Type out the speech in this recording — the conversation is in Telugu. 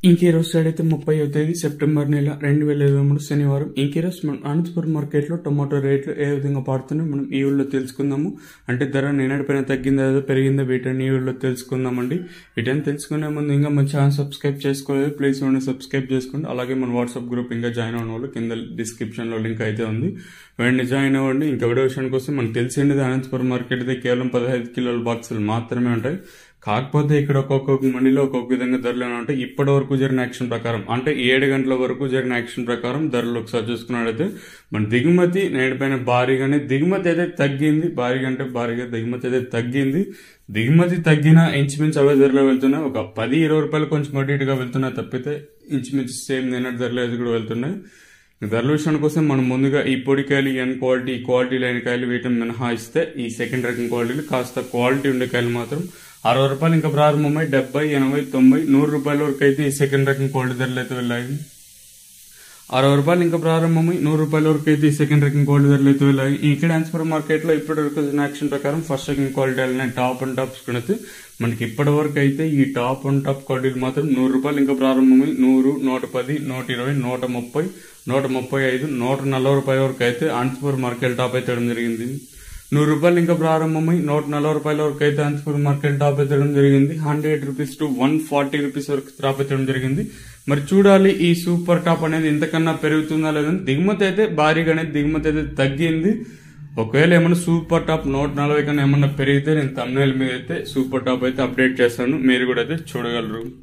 ఇంకే రోజు సైడ్ అయితే ముప్పై తేదీ సెప్టెంబర్ నెల రెండు వేల ఇరవై మూడు శనివారం ఇంకే రోజు మనం అనంతపురం మార్కెట్లో టొమాటో రేట్లు ఏ విధంగా పడుతున్నాయో మనం ఈ ఊళ్ళో తెలుసుకుందాము అంటే ధర నిన్నటిపైన తగ్గిందా లేదా పెరిగిందా వీటన్ని ఈ ఊళ్ళో తెలుసుకుందామండి వీటన్ని తెలుసుకునే ముందు ఇంకా మన ఛానల్ సబ్స్క్రైబ్ చేసుకోలేదు ప్లీజ్ ఉండి సబ్స్క్రైబ్ చేసుకోండి అలాగే మన వాట్సాప్ గ్రూప్ ఇంకా జాయిన్ అవ్వడం వాళ్ళు కింద డిస్క్రిప్షన్లో లింక్ అయితే ఉంది వెంటనే జాయిన్ అవ్వండి ఇంకా వీడియో విషయానికి వస్తే మనకు తెలిసింది అనంతపురం మార్కెట్ అయితే కేవలం పదహైదు కిలోల బాక్సులు మాత్రమే ఉంటాయి కాకపోతే ఇక్కడ ఒక్కొక్క మండిలో ఒక్కొక్క విధంగా ధరలు ఎలా ఉంటాయి ఇప్పటి వరకు జరిగిన యాక్షన్ ప్రకారం అంటే ఏడు గంటల వరకు జరిగిన యాక్షన్ ప్రకారం ధరలు ఒకసారి చూసుకున్నట్లయితే మన దిగుమతి నేటిపైన భారీగానే దిగుమతి అయితే తగ్గింది భారీగా అంటే భారీగా దిగుమతి అయితే తగ్గింది దిగుమతి తగ్గిన ఇంచుమించు అవే ధరలో వెళ్తున్నాయి ఒక పది ఇరవై రూపాయలు కొంచెం అటు ఇటుగా వెళ్తున్నాయి తప్పితే ఇంచుమించు సేమ్ నిన్నటి ధరలు అయితే కూడా వెళ్తున్నాయి ధరల విషయానికి వస్తే మనం ముందుగా ఈ పొడికాయలు ఎన్ క్వాలిటీ ఈ క్వాలిటీ లేని కాయలు వీటిని మినహాయిస్తే ఈ సెకండ్ రకం క్వాలిటీలు కాస్త క్వాలిటీ ఉండే కాయలు మాత్రం అరవై రూపాయలు ఇంకా ప్రారంభమై డెబ్బై ఎనభై తొంభై నూరు రూపాయల వరకు అయితే ఈ సెకండ్ రకం క్వాలిటీ ధరలు అయితే వెళ్ళాయి అరవై రూపాయలు ఇంకా ప్రారంభమై నూరు రూపాయల వరకు అయితే ఈ సెకండ్ రకం క్వాలిటీ ధరలు అయితే వెళ్ళాయి ఇక్కడ ఆన్స్పర్ మార్కెట్ లో ఇప్పటి వరకు యాక్షన్ ప్రకారం ఫస్ట్ సెకండ్ క్వాలిటీ వెళ్ళిన టాప్ అండ్ టాప్స్ కొనితే మనకి ఇప్పటి వరకు అయితే ఈ టాప్ అండ్ టాప్ క్వాలిటీలు మాత్రం నూరు రూపాయలు ఇంకా ప్రారంభమై నూరు నూట పది నూట ఇరవై నూట ముప్పై నూట ముప్పై ఐదు నూట నలభై రూపాయల వరకు అయితే ఆన్స్పర్ మార్కెట్ టాప్ అయితే జరిగింది నూరు రూపాయలు ఇంకా ప్రారంభమై నూట నలభై రూపాయల వరకు అయితే ఆన్స్పర్ మార్కెట్ టాప్ ఎత్తడం జరిగింది hundred rupees to one forty rupees వరకు టాప్ ఎత్తడం జరిగింది మరి చూడాలి ఈ సూపర్ టాప్ అనేది ఇంతకన్నా పెరుగుతుందా లేదని దిగుమతి అయితే భారీగానే దిగుమతి అయితే తగ్గింది ఒకవేళ ఏమన్నా సూపర్ టాప్ నూట నలభై కన్నా ఏమన్నా పెరిగితే నేను తమిళ మీద అయితే సూపర్ టాప్ అయితే అప్డేట్ చేస్తాను మీరు కూడా అయితే చూడగలరు